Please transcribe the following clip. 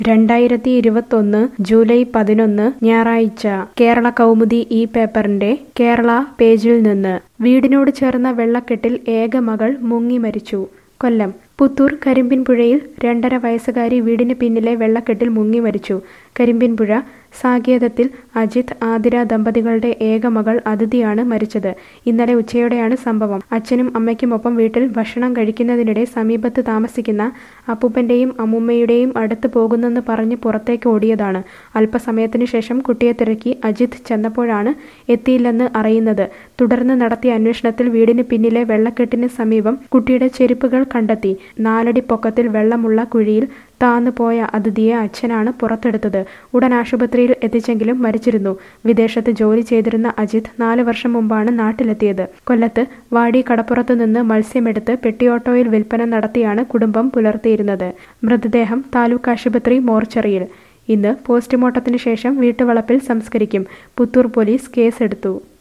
രണ്ടായിരത്തി ഇരുപത്തൊന്ന് ജൂലൈ പതിനൊന്ന് ഞായറാഴ്ച കേരള കൗമുദി ഈ പേപ്പറിന്റെ കേരള പേജിൽ നിന്ന് വീടിനോട് ചേർന്ന വെള്ളക്കെട്ടിൽ ഏക മകൾ മുങ്ങി മരിച്ചു കൊല്ലം പുത്തൂർ കരിമ്പിൻപുഴയിൽ രണ്ടര വയസ്സുകാരി വീടിന് പിന്നിലെ വെള്ളക്കെട്ടിൽ മുങ്ങി മരിച്ചു കരിമ്പിൻപുഴ സാകേതത്തിൽ അജിത് ആതിര ദമ്പതികളുടെ ഏക മകൾ അതിഥിയാണ് മരിച്ചത് ഇന്നലെ ഉച്ചയോടെയാണ് സംഭവം അച്ഛനും അമ്മയ്ക്കുമൊപ്പം വീട്ടിൽ ഭക്ഷണം കഴിക്കുന്നതിനിടെ സമീപത്ത് താമസിക്കുന്ന അപ്പൂപ്പന്റെയും അമ്മൂമ്മയുടെയും അടുത്ത് പോകുന്നെന്ന് പറഞ്ഞ് പുറത്തേക്ക് ഓടിയതാണ് അല്പസമയത്തിനു ശേഷം കുട്ടിയെ തിരക്കി അജിത് ചെന്നപ്പോഴാണ് എത്തിയില്ലെന്ന് അറിയുന്നത് തുടർന്ന് നടത്തിയ അന്വേഷണത്തിൽ വീടിന് പിന്നിലെ വെള്ളക്കെട്ടിന് സമീപം കുട്ടിയുടെ ചെരുപ്പുകൾ കണ്ടെത്തി നാലടി പൊക്കത്തിൽ വെള്ളമുള്ള കുഴിയിൽ താന്നു പോയ അതിഥിയെ അച്ഛനാണ് പുറത്തെടുത്തത് ഉടൻ ആശുപത്രിയിൽ എത്തിച്ചെങ്കിലും മരിച്ചിരുന്നു വിദേശത്ത് ജോലി ചെയ്തിരുന്ന അജിത് നാല് വർഷം മുമ്പാണ് നാട്ടിലെത്തിയത് കൊല്ലത്ത് വാടി കടപ്പുറത്തു നിന്ന് മത്സ്യമെടുത്ത് പെട്ടിയോട്ടോയിൽ വിൽപ്പന നടത്തിയാണ് കുടുംബം പുലർത്തിയിരുന്നത് മൃതദേഹം താലൂക്ക് ആശുപത്രി മോർച്ചറിയിൽ ഇന്ന് പോസ്റ്റ്മോർട്ടത്തിന് ശേഷം വീട്ടുവളപ്പിൽ സംസ്കരിക്കും പുത്തൂർ പോലീസ് കേസെടുത്തു